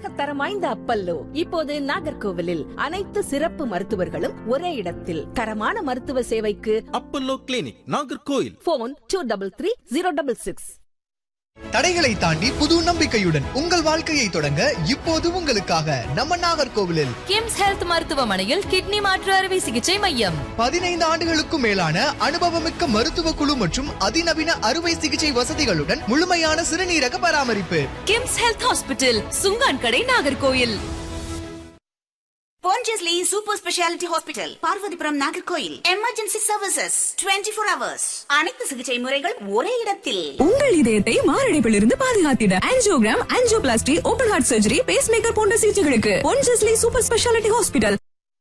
உலகத்தரம் வாய்ந்த அப்பல்லோ இப்போது நாகர்கோவிலில் அனைத்து சிறப்பு மருத்துவர்களும் ஒரே இடத்தில் தரமான மருத்துவ சேவைக்கு Apollo clinic Nagercoil phone two double three zero double six தடைகளை தாண்டி புது நம்பிக்கையுடன் உங்கள் வாழ்க்கையை தொடங்க இப்போது உங்களுக்காக நம்ம நாகர்கோவிலில் கிம்ஸ் ஹெல்த் மருத்துவமனையில் கிட்னி மாற்று அறுவை சிகிச்சை மையம் பதினைந்து ஆண்டுகளுக்கும் மேலான அனுபவமிக்க மருத்துவ குழு மற்றும் அதிநவீன அறுவை சிகிச்சை வசதிகளுடன் முழுமையான சிறுநீரக பராமரிப்பு KIMS health hospital Sungankadai Nagercoil Pondicherry Super Speciality Hospital, Parvathipuram Nagercoil emergency services 24 four hours அனைத்து சிகிச்சை முறைகள் ஒரே இடத்தில் உங்கள் இதயத்தை மாரடைப்பிலிருந்து பாதுகாத்திட angiogram angioplasty open heart surgery pacemaker போன்ற சிகிச்சைகளுக்கு Ponjesly super speciality hospital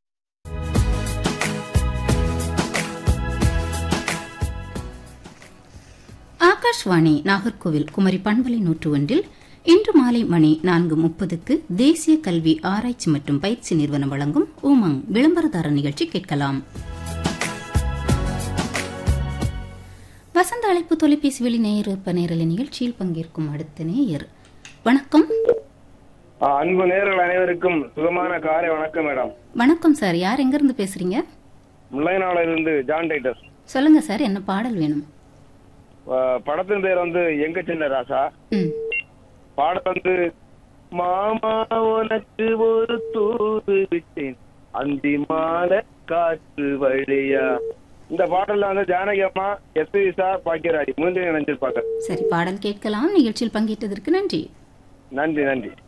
Akashvani Nagercoil Kumari பண்பலை நூற்று ஒன்றில் இன்று மாலை மணி நான்கு முப்பதுக்கு தேசிய கல்வி ஆராய்ச்சி மற்றும் பயிற்சி நிறுவனம் வழங்கும் உமங் விளம்பரதார நிகழ்ச்சி கேட்கலாம் வசந்த அழைப்பு தொலைபேசி வெளி நேயர் வெப்ப நேரலை நிகழ்ச்சியில் பங்கேற்கும் அடுத்த நேயர் வணக்கம் ஆ, அன்பு நேயர்கள் அனைவருக்கும் சுகமான காலை வணக்கம் மேடம் வணக்கம் சார் யார் எங்கிருந்து பேசுறீங்க முல்லைநாளிலிருந்து ஜான் டைட்டஸ் சொல்லுங்க சார் என்ன பாடல் வேணும் ஆ, படத்தின் பேர் வந்து எங்க சின்ன ராசா ம் பாடல் வந்து மாமா உனக்கு ஒரு தூது விட்டேன் அந்தி மாலை காற்று வழியா இந்த பாடல்ல வந்து ஜானகி அம்மா எஸ் சார் பாக்கியராஜ் மூன்று நினைச்சிருப்பாங்க சரி பாடல் கேட்கலாம் நிகழ்ச்சியில் பங்கேற்றதற்கு நன்றி நன்றி நன்றி